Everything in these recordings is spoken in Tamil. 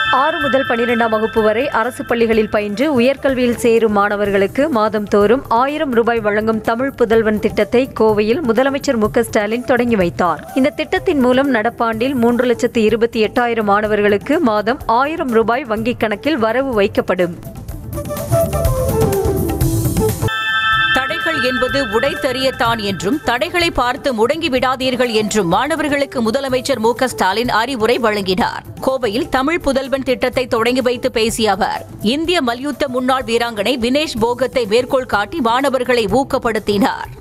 ஆறு முதல் பனிரெண்டாம் வகுப்பு வரை அரசு பள்ளிகளில் பயின்று உயர்கல்வியில் சேரும் மாணவர்களுக்கு மாதம்தோறும் ஆயிரம் ரூபாய் வழங்கும் தமிழ் புதல்வன் திட்டத்தை கோவையில் முதலமைச்சர் மு க ஸ்டாலின் தொடங்கி வைத்தார் இந்த திட்டத்தின் மூலம் நடப்பாண்டில் மூன்று லட்சத்து இருபத்தி எட்டாயிரம் மாணவர்களுக்கு மாதம் ஆயிரம் ரூபாய் வங்கிக் கணக்கில் வரவு வைக்கப்படும் தடைகள் என்பது உடைத்தெறியத்தான் என்றும் தடைகளை பார்த்து முடங்கி விடாதீர்கள் என்றும் மாணவர்களுக்கு முதலமைச்சர் மு க ஸ்டாலின் அறிவுரை வழங்கினார் கோவையில் தமிழ் புதல்வன் திட்டத்தை தொடங்கி வைத்து பேசிய அவர் இந்திய மல்யுத்த முன்னாள் வீராங்கனை வினேஷ் போகத்தை மேற்கோள் காட்டி மாணவர்களை ஊக்கப்படுத்தினார்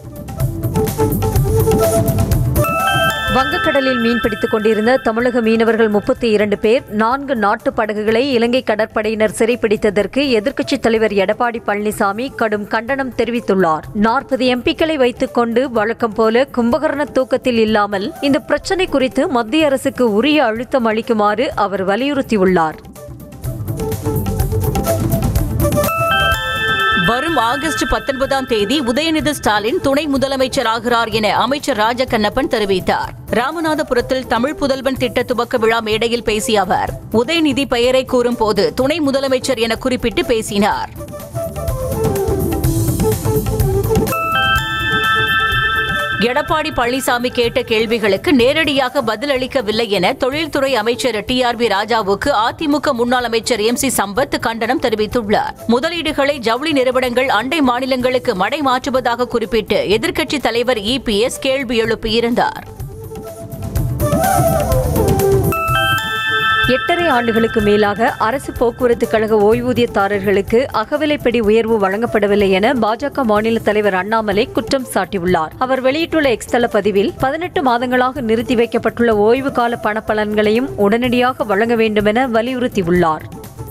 வங்கக்கடலில் மீன்பிடித்துக் கொண்டிருந்த தமிழக மீனவர்கள் முப்பத்தி இரண்டு பேர் நான்கு நாட்டு படகுகளை இலங்கை கடற்படையினர் சிறைப்பிடித்ததற்கு எதிர்க்கட்சித் தலைவர் எடப்பாடி பழனிசாமி கடும் கண்டனம் தெரிவித்துள்ளார் நாற்பது எம்பிக்களை வைத்துக் கொண்டு வழக்கம் போல கும்பகர்ண தூக்கத்தில் இல்லாமல் இந்த பிரச்சினை குறித்து மத்திய அரசுக்கு உரிய அழுத்தம் அளிக்குமாறு அவர் வலியுறுத்தியுள்ளார் வரும் ஆகஸ்ட் பத்தொன்பதாம் தேதி உதயநிதி ஸ்டாலின் துணை முதலமைச்சராகிறார் என அமைச்சர் ராஜ கண்ணப்பன் தெரிவித்தார் ராமநாதபுரத்தில் தமிழ் புதல்வன் திட்ட துவக்க விழா மேடையில் பேசிய அவர் உதயநிதி பெயரை கூறும்போது துணை முதலமைச்சர் என குறிப்பிட்டு பேசினார் எடப்பாடி பழனிசாமி கேட்ட கேள்விகளுக்கு நேரடியாக பதிலளிக்கவில்லை என தொழில்துறை அமைச்சர் டி ஆர் பி ராஜாவுக்கு அதிமுக முன்னாள் அமைச்சர் எம் சி சம்பத் கண்டனம் தெரிவித்துள்ளார் முதலீடுகளை ஜவுளி நிறுவனங்கள் அண்டை மாநிலங்களுக்கு மடை மாற்றுவதாக குறிப்பிட்டு எதிர்க்கட்சித் தலைவர் இபிஎஸ் கேள்வி எழுப்பியிருந்தார் எட்டரை ஆண்டுகளுக்கு மேலாக அரசு போக்குவரத்து கழக ஓய்வூதியதாரர்களுக்கு அகவிலைப்படி உயர்வு வழங்கப்படவில்லை என பாஜக மாநில தலைவர் அண்ணாமலை குற்றம் சாட்டியுள்ளார் அவர் வெளியிட்டுள்ள எக்ஸ் தள பதிவில் பதினெட்டு மாதங்களாக நிறுத்தி வைக்கப்பட்டுள்ள ஓய்வு கால பணப்பலன்களையும் உடனடியாக வழங்க வேண்டும் என வலியுறுத்தியுள்ளார்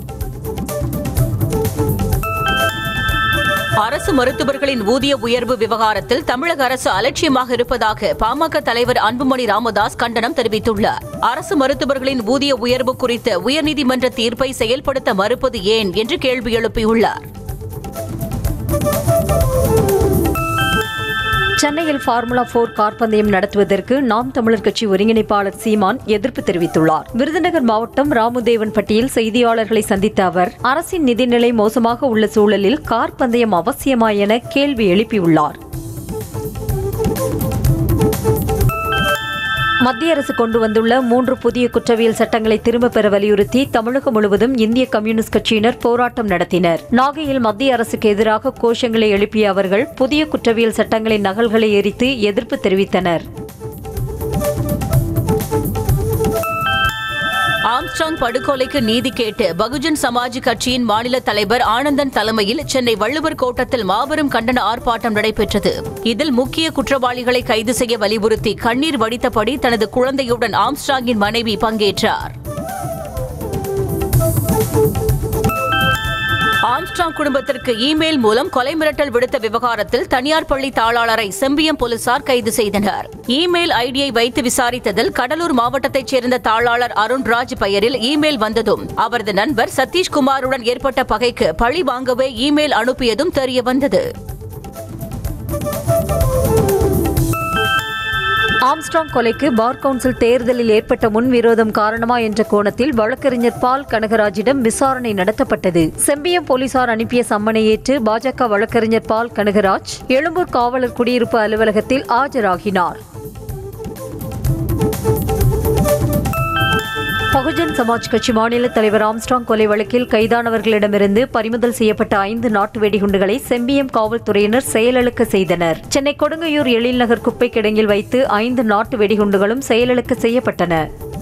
அரசு மருத்துவர்களின் ஊதிய உயர்வு விவகாரத்தில் தமிழக அரசு அலட்சியமாக இருப்பதாக பாமக தலைவர் அன்புமணி ராமதாஸ் கண்டனம் தெரிவித்துள்ளார் அரசு மருத்துவர்களின் ஊதிய உயர்வு குறித்த உயர்நீதிமன்ற தீர்ப்பை செயல்படுத்த மறுப்பது ஏன் என்று கேள்வி எழுப்பியுள்ளார் சென்னையில் ஃபார்முலா போர் கார் பந்தயம் நடத்துவதற்கு நாம் தமிழர் கட்சி ஒருங்கிணைப்பாளர் சீமான் எதிர்ப்பு தெரிவித்துள்ளார் விருதுநகர் மாவட்டம் ராமுதேவன்பட்டியில் செய்தியாளர்களை சந்தித்த அவர் அரசின் நிதிநிலை மோசமாக உள்ள சூழலில் கார் பந்தயம் அவசியமா என கேள்வி எழுப்பியுள்ளார் மத்திய அரசு கொண்டு வந்துள்ள மூன்று புதிய குற்றவியல் சட்டங்களை திரும்பப் பெற வலியுறுத்தி தமிழகம் முழுவதும் இந்திய கம்யூனிஸ்ட் கட்சியினர் போராட்டம் நடத்தினர் நாகையில் மத்திய அரசுக்கு எதிராக கோஷங்களை எழுப்பிய அவர்கள் புதிய குற்றவியல் சட்டங்களின் நகல்களை எரித்து எதிர்ப்பு தெரிவித்தனர் ஆம்ஸ்ட்ராங் படுகொலைக்கு நீதி கேட்டு பகுஜன் சமாஜ் கட்சியின் மாநில தலைவர் ஆனந்தன் தலைமையில் சென்னை வள்ளுவர் கோட்டத்தில் மாபெரும் கண்டன ஆர்ப்பாட்டம் நடைபெற்றது இதில் முக்கிய குற்றவாளிகளை கைது செய்ய வலியுறுத்தி கண்ணீர் வடித்தபடி தனது குழந்தையுடன் ஆம்ஸ்ட்ராங்கின் மனைவி பங்கேற்றார் ஆம்ஸ்ட்ராங் குடும்பத்திற்கு இமெயில் மூலம் கொலை மிரட்டல் விடுத்த விவகாரத்தில் தனியார் பள்ளி தாளாளரை செம்பியம் போலீசார் கைது செய்தனர் இமெயில் ஐடியை வைத்து விசாரித்ததில் கடலூர் மாவட்டத்தைச் சேர்ந்த தாளாளர் அருண்ராஜ் பெயரில் இமெயில் வந்ததும் அவரது நண்பர் சதீஷ்குமாருடன் ஏற்பட்ட பகைக்கு பழி வாங்கவே இமெயில் அனுப்பியதும் தெரியவந்தது ஆம்ஸ்ட்ராங் கொலைக்கு பார் கவுன்சில் தேர்தலில் ஏற்பட்ட முன்விரோதம் காரணமா என்ற கோணத்தில் வழக்கறிஞர் பால் கனகராஜிடம் விசாரணை நடத்தப்பட்டது செம்பியம் போலீசார் அனுப்பிய சம்மனை ஏற்று பாஜக வழக்கறிஞர் பால் கனகராஜ் எழும்பூர் காவலர் குடியிருப்பு அலுவலகத்தில் ஆஜராகினார் பகுஜன் சமாஜ் கட்சி மாநில தலைவர் ஆம்ஸ்ட்ராங் கொலை வழக்கில் கைதானவர்களிடமிருந்து பறிமுதல் செய்யப்பட்ட ஐந்து நாட்டு வெடிகுண்டுகளை செம்பியம் காவல்துறையினர் செயலிழக்க செய்தனர் சென்னை கொடுங்கையூர் எழில்நகர் குப்பை கிடங்கில் வைத்து ஐந்து நாட்டு வெடிகுண்டுகளும் செயலிழக்க செய்யப்பட்டன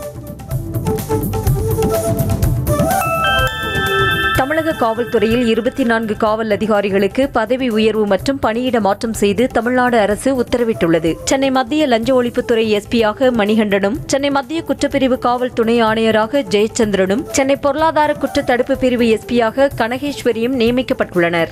தமிழக காவல்துறையில் இருபத்தி நான்கு காவல் அதிகாரிகளுக்கு பதவி உயர்வு மற்றும் பணியிட மாற்றம் செய்து தமிழ்நாடு அரசு உத்தரவிட்டுள்ளது சென்னை மத்திய லஞ்ச ஒழிப்புத்துறை எஸ்பியாக மணிகண்டனும் சென்னை மத்திய குற்றப்பிரிவு காவல் துணை ஆணையராக ஜெயச்சந்திரனும் சென்னை பொருளாதார குற்ற தடுப்பு பிரிவு எஸ்பியாக கனகேஸ்வரியும் நியமிக்கப்பட்டுள்ளனர்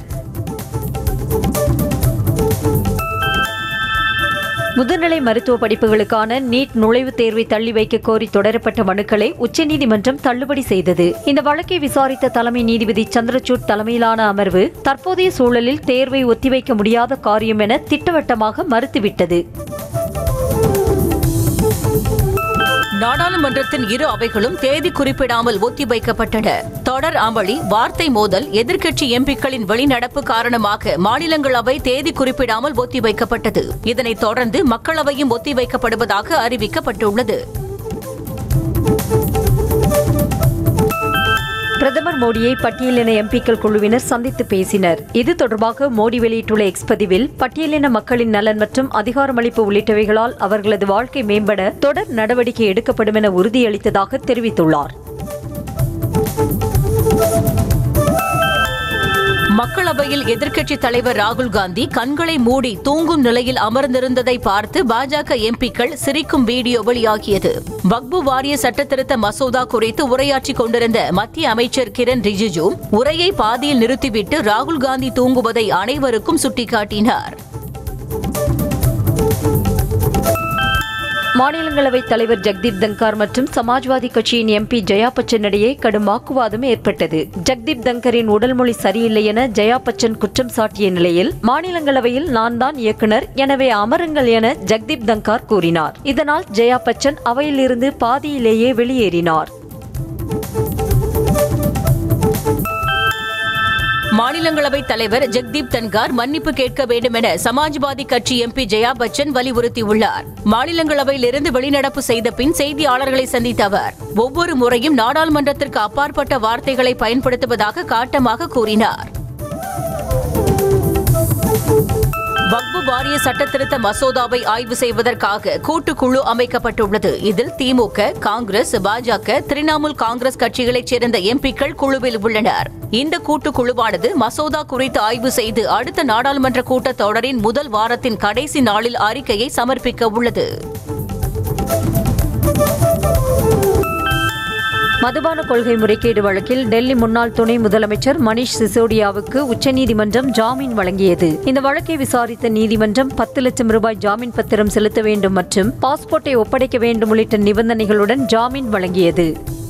முதுநிலை மருத்துவ படிப்புகளுக்கான நீட் நுழைவுத் தேர்வை தள்ளி வைக்க கோரி தொடரப்பட்ட மனுக்களை உச்சநீதிமன்றம் தள்ளுபடி செய்தது இந்த வழக்கை விசாரித்த தலைமை நீதிபதி சந்திரசூட் தலைமையிலான அமர்வு தற்போதைய சூழலில் தேர்வை ஒத்திவைக்க முடியாத காரியம் என திட்டவட்டமாக மறுத்துவிட்டது நாடாளுமன்றத்தின் இரு அவைகளும் தேதி குறிப்பிடாமல் ஒத்திவைக்கப்பட்டன தொடர் அமளி வார்த்தை மோதல் எதிர்க்கட்சி எம்பிக்களின் வெளிநடப்பு காரணமாக மாநிலங்களவை தேதி குறிப்பிடாமல் ஒத்திவைக்கப்பட்டது இதனைத் தொடர்ந்து மக்களவையும் ஒத்திவைக்கப்படுவதாக அறிவிக்கப்பட்டுள்ளது பிரதமர் மோடியை பட்டியலின எம்பிக்கள் குழுவினர் சந்தித்து பேசினர் இது தொடர்பாக மோடி வெளியிட்டுள்ள எக்ஸ் பதிவில் பட்டியலின மக்களின் நலன் மற்றும் அதிகாரமளிப்பு உள்ளிட்டவைகளால் அவர்களது வாழ்க்கை மேம்பட தொடர் நடவடிக்கை எடுக்கப்படும் என உறுதியளித்ததாக தெரிவித்துள்ளார் மக்களவையில் எதிர்க்கட்சித் தலைவர் ராகுல் காந்தி கண்களை மூடி தூங்கும் நிலையில் அமர்ந்திருந்ததை பார்த்து பாஜக எம்பிக்கள் சிரிக்கும் வீடியோ வெளியாகியது வக்பு வாரிய சட்டத்திருத்த மசோதா குறித்து உரையாற்றிக் கொண்டிருந்த மத்திய அமைச்சர் கிரண் ரிஜிஜு உரையை பாதியில் நிறுத்திவிட்டு ராகுல் காந்தி தூங்குவதை அனைவருக்கும் சுட்டிக்காட்டினார் மாநிலங்களவைத் தலைவர் ஜெக்தீப் தங்கார் மற்றும் சமாஜ்வாதி கட்சியின் எம்பி ஜெயா பச்சன் இடையே கடும் வாக்குவாதம் ஏற்பட்டது ஜெக்தீப் தங்கரின் உடல்மொழி சரியில்லை என ஜெயா பச்சன் குற்றம் சாட்டிய நிலையில் மாநிலங்களவையில் நான் தான் இயக்குனர் எனவே அமருங்கள் என ஜெக்தீப் தங்கார் கூறினார் இதனால் ஜெயா பச்சன் அவையிலிருந்து பாதியிலேயே வெளியேறினார் மாநிலங்களவைத் தலைவர் ஜெக்தீப் தன்கார் மன்னிப்பு கேட்க வேண்டும் என சமாஜ்வாதி கட்சி எம்பி ஜெயா பச்சன் வலியுறுத்தியுள்ளார் மாநிலங்களவையில் இருந்து வெளிநடப்பு செய்த பின் செய்தியாளர்களை சந்தித்த அவர் ஒவ்வொரு முறையும் நாடாளுமன்றத்திற்கு அப்பாற்பட்ட வார்த்தைகளை பயன்படுத்துவதாக காட்டமாக கூறினார் வக்பு வாரிய சட்டத்திருத்த மசோதாவை ஆய்வு செய்வதற்காக கூட்டுக்குழு அமைக்கப்பட்டுள்ளது இதில் திமுக காங்கிரஸ் பாஜக திரிணாமுல் காங்கிரஸ் கட்சிகளைச் சேர்ந்த எம்பிக்கள் குழுவில் உள்ளனர் இந்த கூட்டுக்குழுவானது மசோதா குறித்து ஆய்வு செய்து அடுத்த நாடாளுமன்ற கூட்டத்தொடரின் முதல் வாரத்தின் கடைசி நாளில் அறிக்கையை சமர்ப்பிக்க உள்ளது மதுபான கொள்கை முறைகேடு வழக்கில் டெல்லி முன்னாள் துணை முதலமைச்சர் மணீஷ் சிசோடியாவுக்கு உச்சநீதிமன்றம் ஜாமீன் வழங்கியது இந்த வழக்கை விசாரித்த நீதிமன்றம் பத்து லட்சம் ரூபாய் ஜாமீன் பத்திரம் செலுத்த வேண்டும் மற்றும் பாஸ்போர்ட்டை ஒப்படைக்க வேண்டும் உள்ளிட்ட நிபந்தனைகளுடன் ஜாமீன் வழங்கியது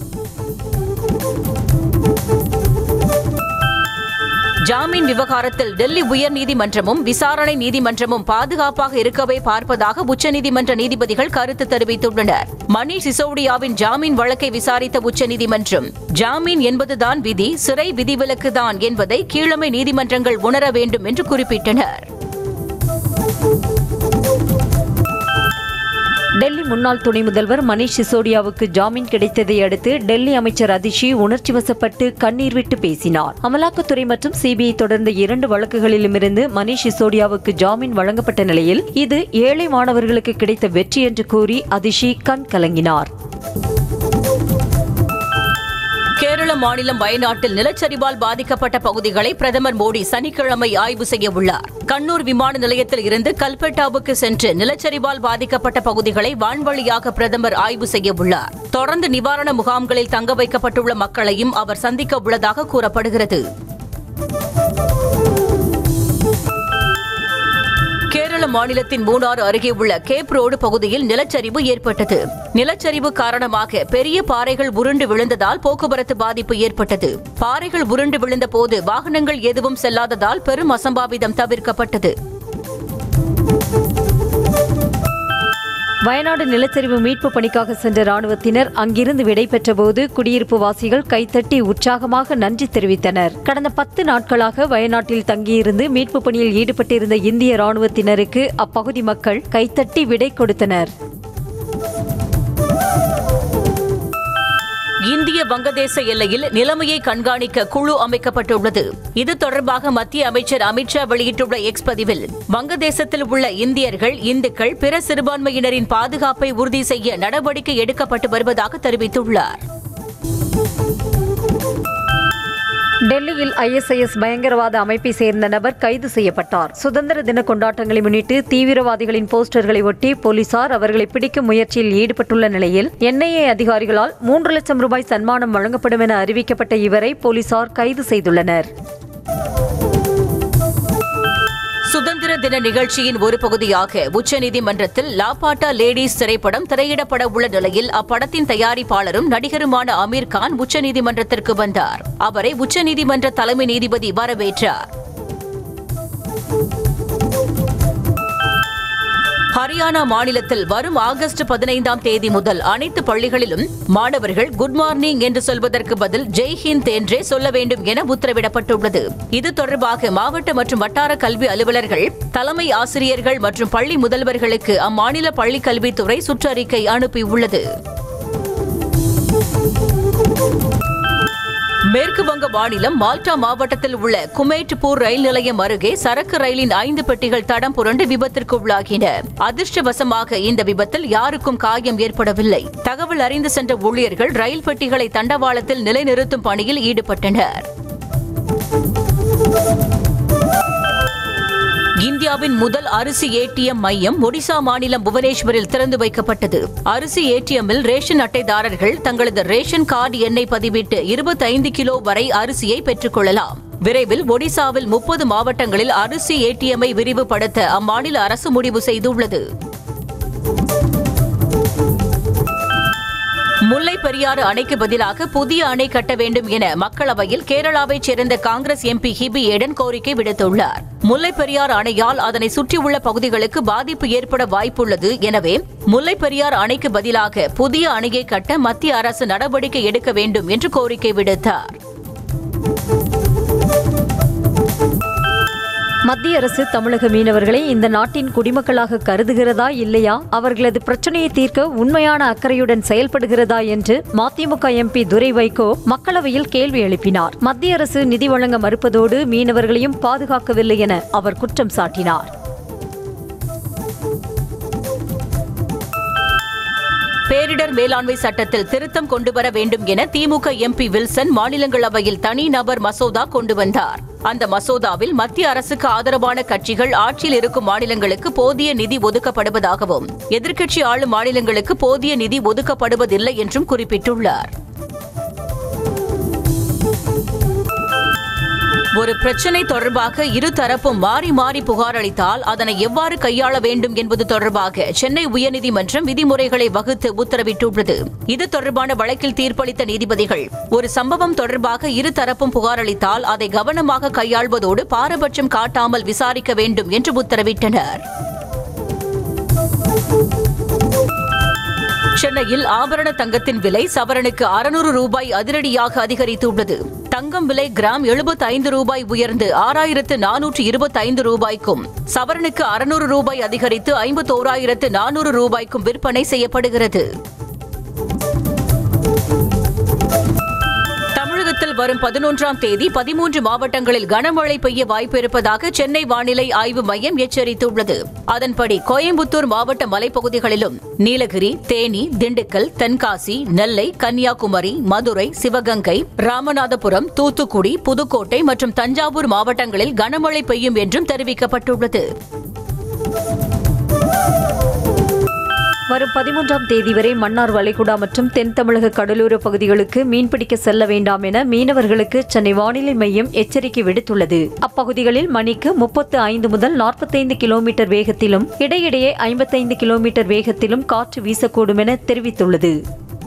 ஜாமீன் விவகாரத்தில் டெல்லி உயர்நீதிமன்றமும் விசாரணை நீதிமன்றமும் பாதுகாப்பாக இருக்கவே பார்ப்பதாக உச்சநீதிமன்ற நீதிபதிகள் கருத்து தெரிவித்துள்ளனர் மணீஷ் சிசோடியாவின் ஜாமீன் வழக்கை விசாரித்த உச்சநீதிமன்றம் ஜாமீன் என்பதுதான் விதி சிறை விதிவிலக்குதான் என்பதை கீழமை நீதிமன்றங்கள் உணர வேண்டும் என்று குறிப்பிட்டனர் டெல்லி முன்னாள் துணை முதல்வர் மணீஷ் சிசோடியாவுக்கு ஜாமீன் கிடைத்ததை அடுத்து டெல்லி அமைச்சர் அதிஷி உணர்ச்சி வசப்பட்டு கண்ணீர் விட்டு பேசினார் அமலாக்கத்துறை மற்றும் சிபிஐ தொடர்ந்த இரண்டு வழக்குகளிலுமிருந்து மணீஷ் சிசோடியாவுக்கு ஜாமீன் வழங்கப்பட்ட நிலையில் இது ஏழை மாணவர்களுக்கு கிடைத்த வெற்றி என்று கூறி அதிஷி கண் கலங்கினார் கேரள மாநிலம் வயநாட்டில் நிலச்சரிவால் பாதிக்கப்பட்ட பகுதிகளை பிரதமர் மோடி சனிக்கிழமை ஆய்வு செய்ய உள்ளார் கண்ணூர் விமான நிலையத்தில் இருந்து கல்பெட்டாவுக்கு சென்று நிலச்சரிவால் பாதிக்கப்பட்ட பகுதிகளை வான்வழியாக பிரதமர் ஆய்வு செய்ய உள்ளார் தொடர்ந்து நிவாரண முகாம்களில் தங்க வைக்கப்பட்டுள்ள மக்களையும் அவர் சந்திக்க உள்ளதாக கூறப்படுகிறது கேரள மாநிலத்தின் மூணாறு அருகே உள்ள கேப் ரோடு பகுதியில் நிலச்சரிவு ஏற்பட்டது நிலச்சரிவு காரணமாக பெரிய பாறைகள் உருண்டு விழுந்ததால் போக்குவரத்து பாதிப்பு ஏற்பட்டது பாறைகள் உருண்டு விழுந்த போது வாகனங்கள் எதுவும் செல்லாததால் பெரும் அசம்பாவிதம் தவிர்க்கப்பட்டது வயநாடு நிலச்சரிவு மீட்பு பணிக்காக சென்ற ராணுவத்தினர் அங்கிருந்து விடைபெற்ற போது குடியிருப்பு வாசிகள் கைத்தட்டி உற்சாகமாக நன்றி தெரிவித்தனர் கடந்த பத்து நாட்களாக வயநாட்டில் தங்கியிருந்து மீட்பு பணியில் ஈடுபட்டிருந்த இந்திய ராணுவத்தினருக்கு அப்பகுதி மக்கள் கைத்தட்டி விடை கொடுத்தனர் இந்திய வங்கதேச எல்லையில் நிலைமையை கண்காணிக்க குழு அமைக்கப்பட்டுள்ளது இது தொடர்பாக மத்திய அமைச்சர் அமித்ஷா வெளியிட்டுள்ள எக்ஸ் பதிவில் வங்கதேசத்தில் உள்ள இந்தியர்கள் இந்துக்கள் பிற சிறுபான்மையினரின் பாதுகாப்பை உறுதி செய்ய நடவடிக்கை எடுக்கப்பட்டு வருவதாக தெரிவித்துள்ளார் டெல்லியில் ஐஎஸ்ஐஎஸ் பயங்கரவாத அமைப்பை சேர்ந்த நபர் கைது செய்யப்பட்டார் சுதந்திர தின கொண்டாட்டங்களை முன்னிட்டு தீவிரவாதிகளின் போஸ்டர்களை ஒட்டி போலீசார் அவர்களை பிடிக்கும் முயற்சியில் ஈடுபட்டுள்ள நிலையில் என்ஐஏ அதிகாரிகளால் மூன்று லட்சம் ரூபாய் சன்மானம் வழங்கப்படும் என அறிவிக்கப்பட்ட இவரை போலீசார் கைது செய்துள்ளனர் சுதந்திர தின நிகழ்ச்சியின் ஒரு பகுதியாக உச்சநீதிமன்றத்தில் லாபாட்டா லேடிஸ் திரைப்படம் திரையிடப்பட உள்ள நிலையில் அப்படத்தின் தயாரிப்பாளரும் நடிகருமான அமீர் கான் உச்சநீதிமன்றத்திற்கு வந்தார் அவரை உச்சநீதிமன்ற தலைமை நீதிபதி வரவேற்றார் ஹரியானா மாநிலத்தில் வரும் ஆகஸ்ட் பதினைந்தாம் தேதி முதல் அனைத்து பள்ளிகளிலும் மாணவர்கள் குட் மார்னிங் என்று சொல்வதற்கு பதில் ஜெய் ஹிந்த் என்றே சொல்ல வேண்டும் என உத்தரவிடப்பட்டுள்ளது இது தொடர்பாக மாவட்ட மற்றும் வட்டார கல்வி அலுவலர்கள் தலைமை ஆசிரியர்கள் மற்றும் பள்ளி முதல்வர்களுக்கு அம்மாநில பள்ளிக் கல்வித்துறை சுற்றறிக்கை அனுப்பியுள்ளது மேற்கு வங்க மாநிலம் மால்டா மாவட்டத்தில் உள்ள குமேட்பூர் ரயில் நிலையம் அருகே சரக்கு ரயிலின் ஐந்து பெட்டிகள் தடம் புரண்டு விபத்திற்கு உள்ளாகின அதிர்ஷ்டவசமாக இந்த விபத்தில் யாருக்கும் காயம் ஏற்படவில்லை தகவல் அறிந்து சென்ற ஊழியர்கள் ரயில் பெட்டிகளை தண்டவாளத்தில் நிலைநிறுத்தும் பணியில் ஈடுபட்டனர் இந்தியாவின் முதல் அரிசி ஏடிஎம் மையம் ஒடிசா மாநிலம் புவனேஸ்வரில் திறந்து வைக்கப்பட்டது அரிசி ஏடிஎம்மில் ரேஷன் அட்டைதாரர்கள் தங்களது ரேஷன் கார்டு எண்ணை பதிவிட்டு இருபத்தைந்து கிலோ வரை அரிசியை பெற்றுக் கொள்ளலாம் விரைவில் ஒடிசாவில் முப்பது மாவட்டங்களில் அரிசி ஏடிஎம்மை விரிவுபடுத்த அம்மாநில அரசு முடிவு செய்துள்ளது முல்லை பெரியாறு அணைக்கு பதிலாக புதிய அணை கட்ட வேண்டும் என மக்களவையில் கேரளாவைச் சேர்ந்த காங்கிரஸ் எம்பி ஹிபி ஏடன் கோரிக்கை விடுத்துள்ளார் முல்லை பெரியாறு அணையால் அதனை சுற்றியுள்ள பகுதிகளுக்கு பாதிப்பு ஏற்பட வாய்ப்புள்ளது எனவே முல்லை பெரியாறு அணைக்கு பதிலாக புதிய அணையை கட்ட மத்திய அரசு நடவடிக்கை எடுக்க வேண்டும் என்று கோரிக்கை விடுத்தார் மத்திய அரசு தமிழக மீனவர்களை இந்த நாட்டின் குடிமக்களாக கருதுகிறதா இல்லையா அவர்களது பிரச்சனையை தீர்க்க உண்மையான அக்கறையுடன் செயல்படுகிறதா என்று மதிமுக எம்பி துரை வைகோ மக்களவையில் கேள்வி எழுப்பினார் மத்திய அரசு நிதி வழங்க மறுப்பதோடு மீனவர்களையும் பாதுகாக்கவில்லை என அவர் குற்றம் சாட்டினார் பேரிடர் மேலாண்மை சட்டத்தில் திருத்தம் கொண்டுவர வேண்டும் என திமுக எம்பி வில்சன் மாநிலங்களவையில் தனி நபர் மசோதா கொண்டு வந்தார் அந்த மசோதாவில் மத்திய அரசுக்கு ஆதரவான கட்சிகள் ஆட்சியில் இருக்கும் மாநிலங்களுக்கு போதிய நிதி ஒதுக்கப்படுவதாகவும் எதிர்க்கட்சி ஆளும் மாநிலங்களுக்கு போதிய நிதி ஒதுக்கப்படுவதில்லை என்றும் குறிப்பிட்டுள்ளார் ஒரு பிரச்சினை தொடர்பாக இரு தரப்பும் மாறி மாறி புகார் அளித்தால் அதனை எவ்வாறு கையாள வேண்டும் என்பது தொடர்பாக சென்னை உயர்நீதிமன்றம் விதிமுறைகளை வகுத்து உத்தரவிட்டுள்ளது இது தொடர்பான வழக்கில் தீர்ப்பளித்த நீதிபதிகள் ஒரு சம்பவம் தொடர்பாக இரு தரப்பும் புகார் அளித்தால் அதை கவனமாக கையாள்வதோடு பாரபட்சம் காட்டாமல் விசாரிக்க வேண்டும் என்று உத்தரவிட்டனர் சென்னையில் ஆபரண தங்கத்தின் விலை சவரனுக்கு அறுநூறு ரூபாய் அதிரடியாக அதிகரித்துள்ளது தங்கம் விலை கிராம் 75 ரூபாய் உயர்ந்து ஆறாயிரத்து நானூற்று இருபத்தைந்து ரூபாய்க்கும் சவரனுக்கு அறுநூறு ரூபாய் அதிகரித்து ஐம்பத்தோராயிரத்து நானூறு ரூபாய்க்கும் விற்பனை செய்யப்படுகிறது தமிழகத்தில் வரும் பதினொன்றாம் தேதி பதிமூன்று மாவட்டங்களில் கனமழை பெய்ய வாய்ப்பு இருப்பதாக சென்னை வானிலை ஆய்வு மையம் எச்சரித்துள்ளது அதன்படி கோயம்புத்தூர் மாவட்ட மலைப்பகுதிகளிலும் நீலகிரி தேனி திண்டுக்கல் தென்காசி நெல்லை கன்னியாகுமரி மதுரை சிவகங்கை ராமநாதபுரம் தூத்துக்குடி புதுக்கோட்டை மற்றும் தஞ்சாவூர் மாவட்டங்களில் கனமழை பெய்யும் என்றும் தெரிவிக்கப்பட்டுள்ளது வரும் பதிமூன்றாம் தேதி வரை மன்னார் வளைகுடா மற்றும் தென் தமிழக கடலோர பகுதிகளுக்கு மீன்பிடிக்க செல்ல வேண்டாம் என மீனவர்களுக்கு சென்னை வானிலை மையம் எச்சரிக்கை விடுத்துள்ளது அப்பகுதிகளில் மணிக்கு முப்பத்து ஐந்து முதல் நாற்பத்தைந்து கிலோமீட்டர் வேகத்திலும் இடையிடையே ஐம்பத்தைந்து கிலோமீட்டர் வேகத்திலும் காற்று வீசக்கூடும் என தெரிவித்துள்ளது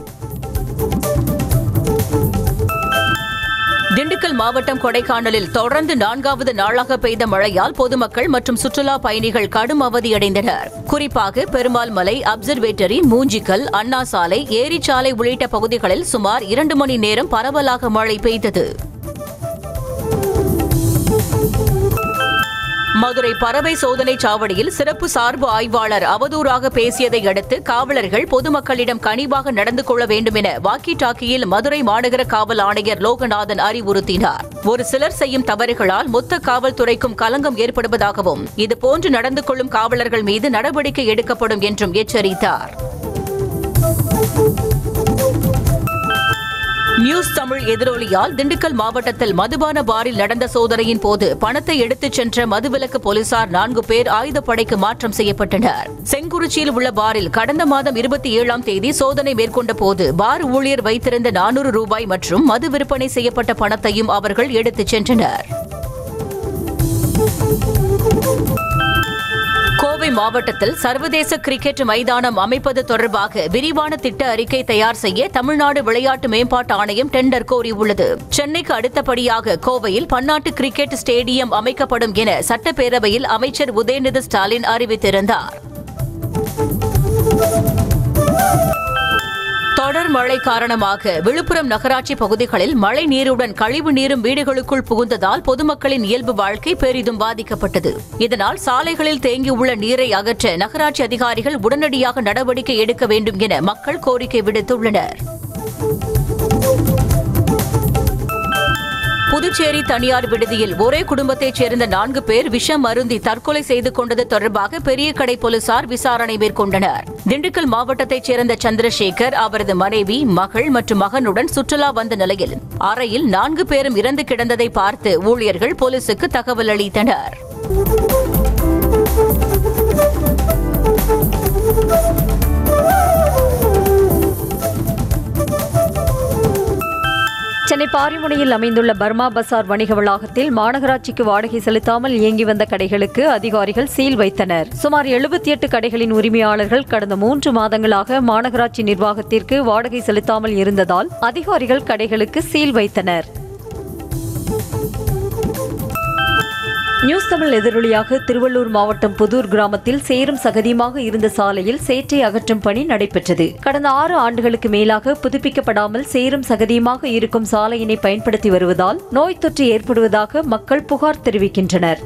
திண்டுக்கல் மாவட்டம் கொடைக்கானலில் தொடர்ந்து நான்காவது நாளாக பெய்த மழையால் பொதுமக்கள் மற்றும் சுற்றுலா பயணிகள் கடும் அவதியடைந்தனர் குறிப்பாக பெருமாள் மலை அப்சர்வேட்டரி மூஞ்சிக்கல் அண்ணா சாலை ஏரிச்சாலை உள்ளிட்ட பகுதிகளில் சுமார் இரண்டு மணி நேரம் பரவலாக மழை பெய்தது மதுரை பறவை சோதனை சாவடியில் சிறப்பு சார்பு ஆய்வாளர் அவதூறாக பேசியதை அடுத்து காவலர்கள் பொதுமக்களிடம் கனிவாக நடந்து கொள்ள வேண்டும் என வாக்கி டாக்கியில் மதுரை மாநகர காவல் ஆணையர் லோகநாதன் அறிவுறுத்தினார் ஒரு சிலர் செய்யும் தவறுகளால் மொத்த காவல்துறைக்கும் களங்கம் ஏற்படுவதாகவும் இதுபோன்று நடந்து கொள்ளும் காவலர்கள் மீது நடவடிக்கை எடுக்கப்படும் என்றும் எச்சரித்தார் நியூஸ் தமிழ் எதிரொலியால் திண்டுக்கல் மாவட்டத்தில் மதுபான பாரில் நடந்த சோதனையின் போது பணத்தை எடுத்துச் சென்ற மதுவிலக்கு போலீசார் நான்கு பேர் ஆயுதப்படைக்கு மாற்றம் செய்யப்பட்டனர் செங்குறிச்சியில் உள்ள பாரில் கடந்த மாதம் இருபத்தி ஏழாம் தேதி சோதனை மேற்கொண்ட போது பார் ஊழியர் வைத்திருந்த நானூறு ரூபாய் மற்றும் மது விற்பனை செய்யப்பட்ட பணத்தையும் அவர்கள் எடுத்துச் சென்றனர் கோவை மாவட்டத்தில் சர்வதேச கிரிக்கெட் மைதானம் அமைப்பது தொடர்பாக விரிவான திட்ட அறிக்கை தயார் செய்ய தமிழ்நாடு விளையாட்டு மேம்பாட்டு ஆணையம் டெண்டர் கோரியுள்ளது சென்னைக்கு அடுத்தபடியாக கோவையில் பன்னாட்டு கிரிக்கெட் ஸ்டேடியம் அமைக்கப்படும் என சட்டப்பேரவையில் அமைச்சர் உதயநிதி ஸ்டாலின் அறிவித்திருந்தார் தொடர் மழை காரணமாக விழுப்புரம் நகராட்சி பகுதிகளில் மழை நீருடன் கழிவு நீரும் வீடுகளுக்குள் புகுந்ததால் பொதுமக்களின் இயல்பு வாழ்க்கை பெரிதும் பாதிக்கப்பட்டது இதனால் சாலைகளில் தேங்கியுள்ள நீரை அகற்ற நகராட்சி அதிகாரிகள் உடனடியாக நடவடிக்கை எடுக்க வேண்டும் என மக்கள் கோரிக்கை விடுத்துள்ளனர் புதுச்சேரி தனியார் விடுதியில் ஒரே குடும்பத்தைச் சேர்ந்த நான்கு பேர் விஷம் அருந்தி தற்கொலை செய்து கொண்டது தொடர்பாக பெரிய கடை போலீசார் விசாரணை மேற்கொண்டனர் திண்டுக்கல் மாவட்டத்தைச் சேர்ந்த சந்திரசேகர் அவரது மனைவி மகள் மற்றும் மகனுடன் சுற்றுலா வந்த நிலையில் அறையில் நான்கு பேரும் இறந்து கிடந்ததை பார்த்து ஊழியர்கள் போலீசுக்கு தகவல் அளித்தனர் சென்னை பாரிமுனையில் அமைந்துள்ள பர்மா பசார் வணிக வளாகத்தில் மாநகராட்சிக்கு வாடகை செலுத்தாமல் இயங்கி வந்த கடைகளுக்கு அதிகாரிகள் சீல் வைத்தனர் சுமார் எழுபத்தி எட்டு கடைகளின் உரிமையாளர்கள் கடந்த மூன்று மாதங்களாக மாநகராட்சி நிர்வாகத்திற்கு வாடகை செலுத்தாமல் இருந்ததால் அதிகாரிகள் கடைகளுக்கு சீல் வைத்தனர் நியூஸ் தமிழ் எதிரொலியாக திருவள்ளூர் மாவட்டம் புதூர் கிராமத்தில் சேரும் சகதியுமாக இருந்த சாலையில் சேற்றை அகற்றும் பணி நடைபெற்றது கடந்த ஆறு ஆண்டுகளுக்கு மேலாக புதுப்பிக்கப்படாமல் சேரும் சகதியுமாக இருக்கும் சாலையினை பயன்படுத்தி வருவதால் நோய் தொற்று ஏற்படுவதாக மக்கள் புகார் தெரிவிக்கின்றனர்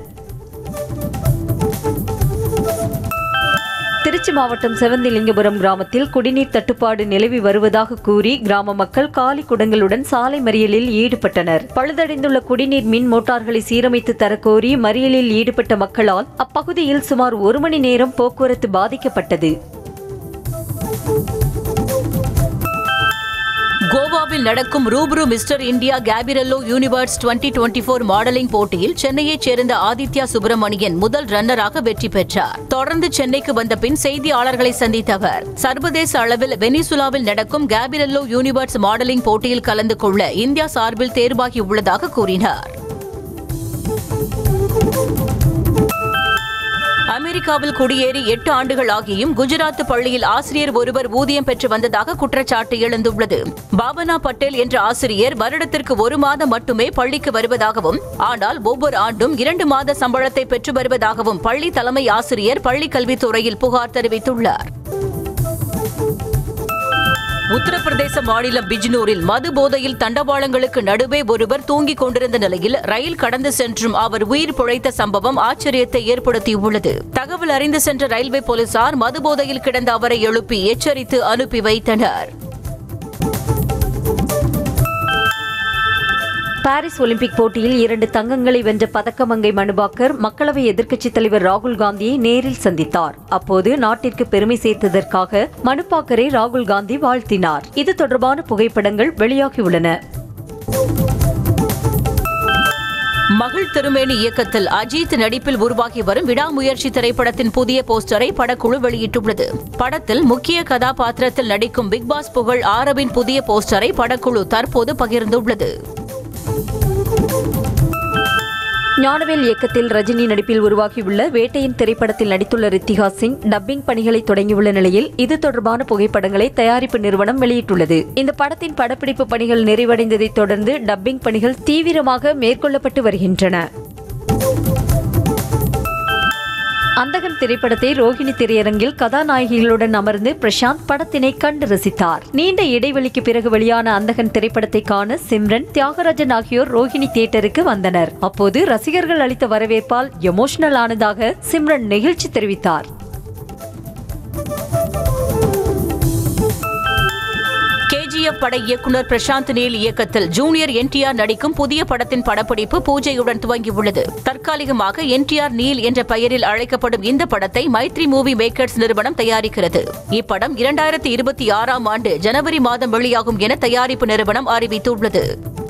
திருச்சி மாவட்டம் செவந்திலிங்கபுரம் கிராமத்தில் குடிநீர் தட்டுப்பாடு நிலவி வருவதாக கூறி கிராம மக்கள் காலி குடங்களுடன் சாலை மறியலில் ஈடுபட்டனர் பழுதடைந்துள்ள குடிநீர் மின் மோட்டார்களை சீரமைத்து தரக்கோரி மறியலில் ஈடுபட்ட மக்களால் அப்பகுதியில் சுமார் ஒரு மணி நேரம் போக்குவரத்து பாதிக்கப்பட்டது கோவாவில் நடக்கும் ரூப்ரு மிஸ்டர் இந்தியா கேபிரல்லோ யூனிவர்ஸ் 2024 டுவெண்ட்டி ஃபோர் மாடலிங் போட்டியில் சென்னையைச் சேர்ந்த ஆதித்யா சுப்பிரமணியன் முதல் ரன்னராக வெற்றி பெற்றார் தொடர்ந்து சென்னைக்கு வந்த பின் செய்தியாளர்களை சந்தித்த அவர் சர்வதேச அளவில் வெனிசுலாவில் நடக்கும் கேபிரல்லோ யூனிவர்ஸ் மாடலிங் போட்டியில் கலந்து கொள்ள இந்தியா சார்பில் தேர்வாகியுள்ளதாக கூறினார் அமெரிக்காவில் குடியேறி எட்டு ஆண்டுகள் ஆகியும் குஜராத் பள்ளியில் ஆசிரியர் ஒருவர் ஊதியம் பெற்று வந்ததாக குற்றச்சாட்டு எழுந்துள்ளது பாபனா பட்டேல் என்ற ஆசிரியர் வருடத்திற்கு ஒரு மாதம் மட்டுமே பள்ளிக்கு வருவதாகவும் ஆனால் ஒவ்வொரு ஆண்டும் இரண்டு மாத சம்பளத்தை பெற்று வருவதாகவும் பள்ளி தலைமை ஆசிரியர் பள்ளிக் கல்வித்துறையில் புகார் தெரிவித்துள்ளார் உத்தரப்பிரதேச மாநிலம் பிஜ்னூரில் மது போதையில் தண்டவாளங்களுக்கு நடுவே ஒருவர் தூங்கிக் கொண்டிருந்த நிலையில் ரயில் கடந்து சென்றும் அவர் உயிர் பிழைத்த சம்பவம் ஆச்சரியத்தை ஏற்படுத்தியுள்ளது தகவல் அறிந்து சென்ற ரயில்வே போலீசார் மது போதையில் கிடந்த அவரை எழுப்பி எச்சரித்து அனுப்பி வைத்தனர் பாரிஸ் ஒலிம்பிக் போட்டியில் இரண்டு தங்கங்களை வென்ற பதக்கமங்கை மனுபாக்கர் மக்களவை எதிர்க்கட்சித் தலைவர் ராகுல் காந்தியை நேரில் சந்தித்தார் அப்போது நாட்டிற்கு பெருமை சேர்த்ததற்காக மனுபாக்கரை ராகுல் காந்தி வாழ்த்தினார் இது தொடர்பான புகைப்படங்கள் வெளியாகியுள்ளன மகள் திருமேனி இயக்கத்தில் அஜித் நடிப்பில் உருவாகி வரும் விடாமுயற்சி திரைப்படத்தின் புதிய போஸ்டரை படக்குழு வெளியிட்டுள்ளது படத்தில் முக்கிய கதாபாத்திரத்தில் நடிக்கும் பிக்பாஸ் புகழ் ஆரவின் புதிய போஸ்டரை படக்குழு தற்போது பகிர்ந்துள்ளது ஞானவேல் இயக்கத்தில் ரஜினி நடிப்பில் உருவாகியுள்ள வேட்டையின் திரைப்படத்தில் நடித்துள்ள ரித்திகா சிங் டப்பிங் பணிகளை தொடங்கியுள்ள நிலையில் இது தொடர்பான புகைப்படங்களை தயாரிப்பு நிறுவனம் வெளியிட்டுள்ளது இந்த படத்தின் படப்பிடிப்பு பணிகள் நிறைவடைந்ததைத் தொடர்ந்து டப்பிங் பணிகள் தீவிரமாக மேற்கொள்ளப்பட்டு வருகின்றன அந்தகன் திரைப்படத்தை ரோஹிணி திரையரங்கில் கதாநாயகிகளுடன் அமர்ந்து பிரசாந்த் படத்தினை கண்டு ரசித்தார் நீண்ட இடைவெளிக்கு பிறகு வெளியான அந்தகன் திரைப்படத்தை காண சிம்ரன் தியாகராஜன் ஆகியோர் ரோஹிணி தியேட்டருக்கு வந்தனர் அப்போது ரசிகர்கள் அளித்த வரவேற்பால் எமோஷனல் ஆனதாக சிம்ரன் நெகிழ்ச்சி தெரிவித்தார் கேஜிஎஃப் பட இயக்குனர் பிரசாந்த் நீல் இயக்கத்தில் ஜூனியர் என்டிஆர் நடிக்கும் புதிய படத்தின் படப்பிடிப்பு பூஜையுடன் துவங்கியுள்ளது தற்காலிகமாக என்டிஆர் நீல் என்ற பெயரில் அழைக்கப்படும் இந்த படத்தை மைத்ரி மூவி மேக்கர்ஸ் நிறுவனம் தயாரிக்கிறது இப்படம் இரண்டாயிரத்தி இருபத்தி ஆறாம் ஆண்டு ஜனவரி மாதம் வெளியாகும் என தயாரிப்பு நிறுவனம் அறிவித்துள்ளது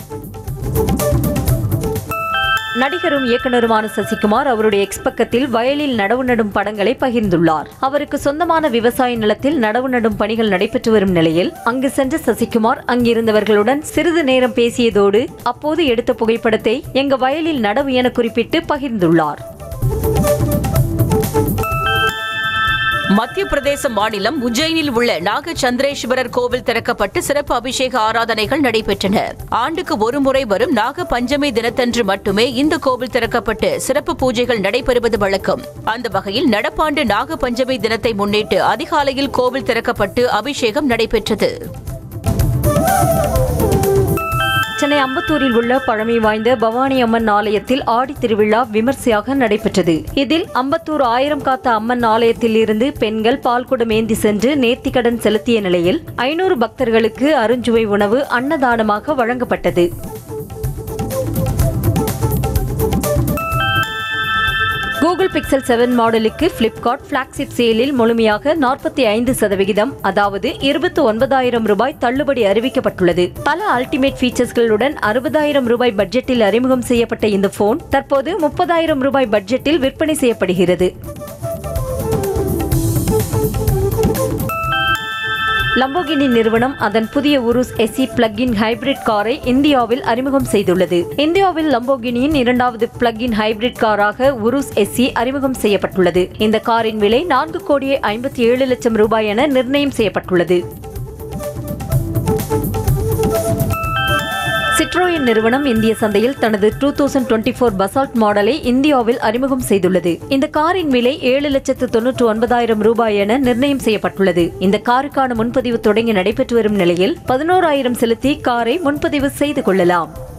நடிகரும் இயக்குனருமான சசிகுமார் அவருடைய எக்ஸ் பக்கத்தில் வயலில் நடவு நடும் படங்களை பகிர்ந்துள்ளார் அவருக்கு சொந்தமான விவசாய நிலத்தில் நடவு நடும் பணிகள் நடைபெற்று வரும் நிலையில் அங்கு சென்ற சசிகுமார் அங்கிருந்தவர்களுடன் சிறிது நேரம் பேசியதோடு அப்போது எடுத்த புகைப்படத்தை எங்க வயலில் நடவு என குறிப்பிட்டு பகிர்ந்துள்ளார் மத்திய பிரதேச மாநிலம் உஜ்ஜைனில் உள்ள நாக சந்திரேஸ்வரர் கோவில் திறக்கப்பட்டு சிறப்பு அபிஷேக ஆராதனைகள் நடைபெற்றன ஆண்டுக்கு ஒருமுறை வரும் நாக பஞ்சமி தினத்தன்று மட்டுமே இந்த கோவில் திறக்கப்பட்டு சிறப்பு பூஜைகள் நடைபெறுவது வழக்கம் அந்த வகையில் நடப்பாண்டு நாக பஞ்சமி தினத்தை முன்னிட்டு அதிகாலையில் கோவில் திறக்கப்பட்டு அபிஷேகம் நடைபெற்றது சென்னை அம்பத்தூரில் உள்ள பழமை வாய்ந்த பவானி அம்மன் ஆலயத்தில் ஆடி திருவிழா விமர்சையாக நடைபெற்றது இதில் அம்பத்தூர் ஆயிரம் காத்த அம்மன் ஆலயத்தில் இருந்து பெண்கள் பால்குடம் ஏந்தி சென்று நேர்த்திக்கடன் செலுத்திய நிலையில் ஐநூறு பக்தர்களுக்கு அருஞ்சுவை உணவு அன்னதானமாக வழங்கப்பட்டது கூகுள் பிக்சல் செவன் மாடலுக்கு பிளிப்கார்ட் பிளாக்ஷிப் சேலில் முழுமையாக நாற்பத்தி ஐந்து சதவிகிதம் அதாவது இருபத்தி ஒன்பதாயிரம் ரூபாய் தள்ளுபடி அறிவிக்கப்பட்டுள்ளது பல அல்டிமேட் ஃபீச்சர்ஸ்களுடன் அறுபதாயிரம் ரூபாய் பட்ஜெட்டில் அறிமுகம் செய்யப்பட்ட இந்த போன் தற்போது முப்பதாயிரம் ரூபாய் பட்ஜெட்டில் விற்பனை செய்யப்படுகிறது லம்போகினி நிறுவனம் அதன் புதிய உருஸ் எஸ்இ பிளக்-இன் ஹைபிரிட் காரை இந்தியாவில் அறிமுகம் செய்துள்ளது இந்தியாவில் லம்போகினியின் இரண்டாவது பிளக்-இன் ஹைபிரிட் காராக உருஸ் எஸ்இ அறிமுகம் செய்யப்பட்டுள்ளது இந்த காரின் விலை நான்கு கோடியே ஐம்பத்தி ஏழு லட்சம் ரூபாய் என நிர்ணயம் செய்யப்பட்டுள்ளது சிட்ரோயன் நிறுவனம் இந்திய சந்தையில் தனது two thousand twenty four Basalt மாடலை இந்தியாவில் அறிமுகம் செய்துள்ளது இந்த காரின் விலை ஏழு லட்சத்து தொன்னூற்று ஒன்பதாயிரம் ரூபாய் என நிர்ணயம் செய்யப்பட்டுள்ளது இந்த காருக்கான முன்பதிவு தொடங்கி நடைபெற்று வரும் நிலையில் பதினோராயிரம் செலுத்தி காரை முன்பதிவு செய்து கொள்ளலாம்